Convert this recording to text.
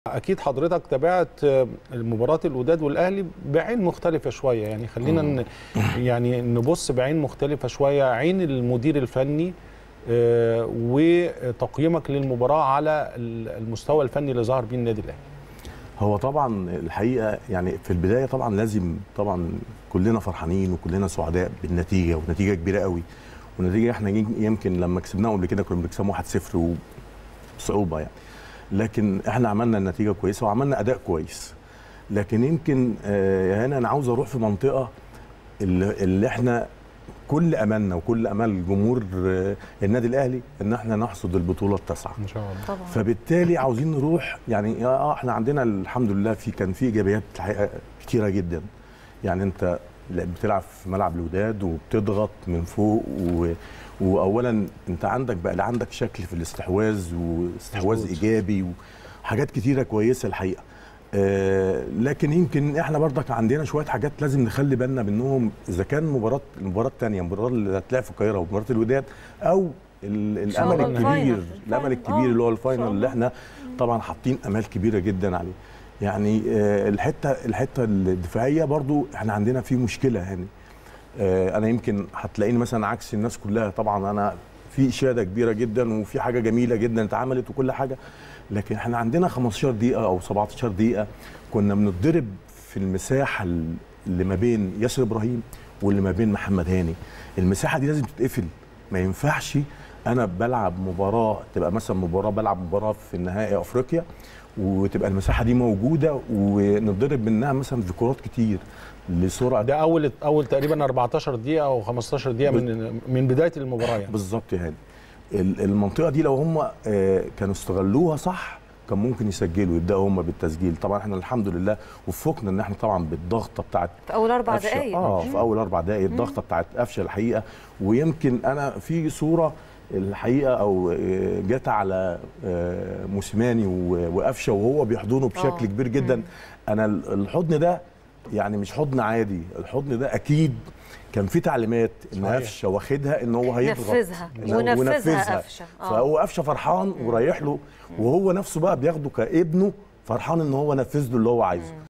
اكيد حضرتك تابعت مباراه الوداد والاهلي بعين مختلفه شويه يعني خلينا ن... يعني نبص بعين مختلفه شويه عين المدير الفني آه، وتقييمك للمباراه على المستوى الفني اللي ظهر بيه النادي الاهلي هو طبعا الحقيقه يعني في البدايه طبعا لازم طبعا كلنا فرحانين وكلنا سعداء بالنتيجه ونتيجه كبيره قوي ونتيجه احنا يمكن لما كسبناهم قبل كده كنا بنكسبهم 1-0 وبصعوبه يعني لكن احنا عملنا النتيجه كويسه وعملنا اداء كويس لكن يمكن آه هنا انا عاوز اروح في منطقه اللي, اللي احنا كل املنا وكل امل جمهور آه النادي الاهلي ان احنا نحصد البطوله التاسعه ان شاء الله طبعا فبالتالي عاوزين نروح يعني اه احنا عندنا الحمد لله في كان في ايجابيات الحقيقه كتيره جدا يعني انت بتلعب في ملعب الوداد وبتضغط من فوق و... واولا انت عندك بقى عندك شكل في الاستحواذ واستحواذ ايجابي وحاجات كتيره كويسه الحقيقه آه لكن يمكن احنا برضك عندنا شويه حاجات لازم نخلي بالنا منهم اذا كان مباراه المباراه الثانيه المباراه اللي هتلعب في القاهره ومباراه الوداد او الامل الكبير الامل الكبير اللي هو الفاينل اللي احنا طبعا حاطين امال كبيره جدا عليه يعني آه الحته الحته الدفاعيه برضو احنا عندنا في مشكله يعني آه انا يمكن هتلاقيني مثلا عكس الناس كلها طبعا انا في اشاده كبيره جدا وفي حاجه جميله جدا اتعملت وكل حاجه لكن احنا عندنا 15 دقيقه او 17 دقيقه كنا بنتضرب في المساحه اللي ما بين ياسر ابراهيم واللي ما بين محمد هاني المساحه دي لازم تتقفل ما ينفعش انا بلعب مباراه تبقى مثلا مباراه بلعب مباراه في النهائي افريقيا وتبقى المساحه دي موجوده ونضرب منها مثلا في كرات كتير لسرعه ده اول اول تقريبا 14 دقيقه او 15 دقيقه من من بدايه المباراه يعني بالظبط يعني المنطقه دي لو هم كانوا استغلوها صح كان ممكن يسجلوا يبداوا هم بالتسجيل طبعا احنا الحمد لله وفقنا ان احنا طبعا بالضغطه بتاعت في اول اربع دقائق اه في اول اربع دقائق الضغطه بتاعت قفشه الحقيقه ويمكن انا في صوره الحقيقه او جت على موسيماني وقفشه وهو بيحضنه بشكل أوه. كبير جدا انا الحضن ده يعني مش حضن عادي الحضن ده اكيد كان في تعليمات ان قفشه واخدها ان هو هيضغط نفذها ونفذها قفشه فهو قفشه فرحان ورايح له وهو نفسه بقى بياخده كابنه فرحان ان هو نفذ له اللي هو عايزه